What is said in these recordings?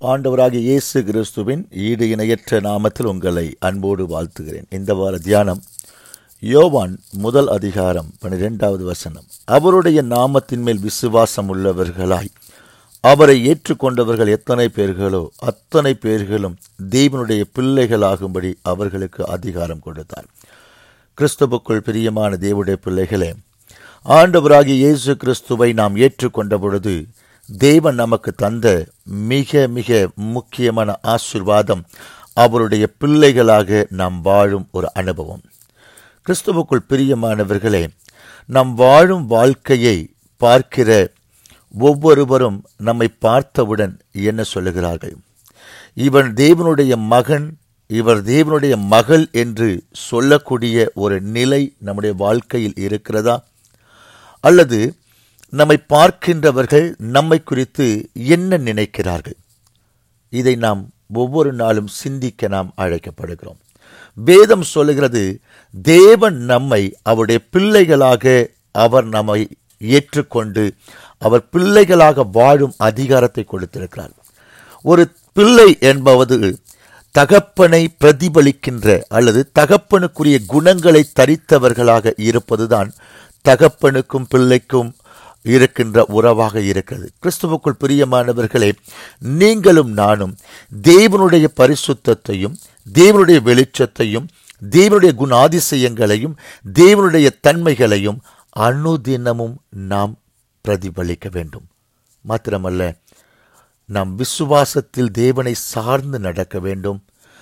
ஆண்டவராகிய இயேசு கிறிஸ்துவின் ஈடு இணையற்ற நாமத்தில் உங்களை அன்போடு வாழ்த்துகிறேன் இந்த வார தியானம் யோவான் முதல் அதிகாரம் பனிரெண்டாவது வசனம் அவருடைய நாமத்தின் மேல் விசுவாசம் உள்ளவர்களாய் அவரை ஏற்றுக்கொண்டவர்கள் எத்தனை பேர்களோ அத்தனை பேர்களும் தேவனுடைய பிள்ளைகளாகும்படி அவர்களுக்கு அதிகாரம் கொடுத்தார் கிறிஸ்துவுக்குள் பிரியமான தேவனுடைய பிள்ளைகளே ஆண்டவராகிய இயேசு கிறிஸ்துவை நாம் ஏற்றுக்கொண்ட பொழுது தேவன் நமக்கு தந்த மிக மிக முக்கியமான ஆசிர்வாதம் அவருடைய பிள்ளைகளாக நாம் வாழும் ஒரு அனுபவம் கிறிஸ்துவுக்குள் பிரியமானவர்களே நாம் வாழும் வாழ்க்கையை பார்க்கிற ஒவ்வொருவரும் நம்மை பார்த்தவுடன் என்ன சொல்லுகிறார்கள் இவன் தேவனுடைய மகன் இவர் தேவனுடைய மகள் என்று சொல்லக்கூடிய ஒரு நிலை நம்முடைய வாழ்க்கையில் இருக்கிறதா அல்லது நம்மை பார்க்கின்றவர்கள் நம்மை குறித்து என்ன நினைக்கிறார்கள் இதை நாம் ஒவ்வொரு நாளும் சிந்திக்க நாம் அழைக்கப்படுகிறோம் வேதம் சொல்லுகிறது தேவன் நம்மை அவருடைய பிள்ளைகளாக அவர் நம்மை ஏற்றுக்கொண்டு அவர் பிள்ளைகளாக வாழும் அதிகாரத்தை கொடுத்திருக்கிறார் ஒரு பிள்ளை என்பவது தகப்பனை பிரதிபலிக்கின்ற அல்லது தகப்பனுக்குரிய குணங்களை தரித்தவர்களாக இருப்பதுதான் தகப்பனுக்கும் பிள்ளைக்கும் இருக்கின்ற உறவாக இருக்கிறது கிறிஸ்துவுக்குள் பிரியமானவர்களே நீங்களும் நானும் தேவனுடைய பரிசுத்தத்தையும் தேவனுடைய வெளிச்சத்தையும் தேவனுடைய குணாதிசயங்களையும் தேவனுடைய தன்மைகளையும் அனுதினமும் நாம் பிரதிபலிக்க வேண்டும் மாத்திரமல்ல நாம் விசுவாசத்தில் தேவனை சார்ந்து நடக்க வேண்டும்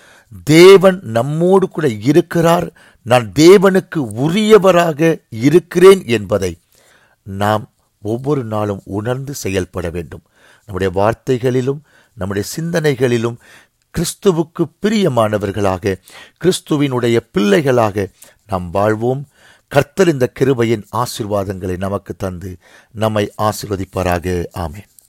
தேவன் நம்மோடு கூட இருக்கிறார் நான் தேவனுக்கு உரியவராக இருக்கிறேன் என்பதை நாம் ஒவ்வொரு நாளும் உணர்ந்து செயல்பட வேண்டும் நம்முடைய வார்த்தைகளிலும் நம்முடைய சிந்தனைகளிலும் கிறிஸ்துவுக்கு பிரியமானவர்களாக கிறிஸ்துவினுடைய பிள்ளைகளாக நாம் வாழ்வோம் கர்த்தர் இந்த கிருபையின் ஆசிர்வாதங்களை நமக்கு தந்து நம்மை ஆசிர்வதிப்பாராக ஆமேன்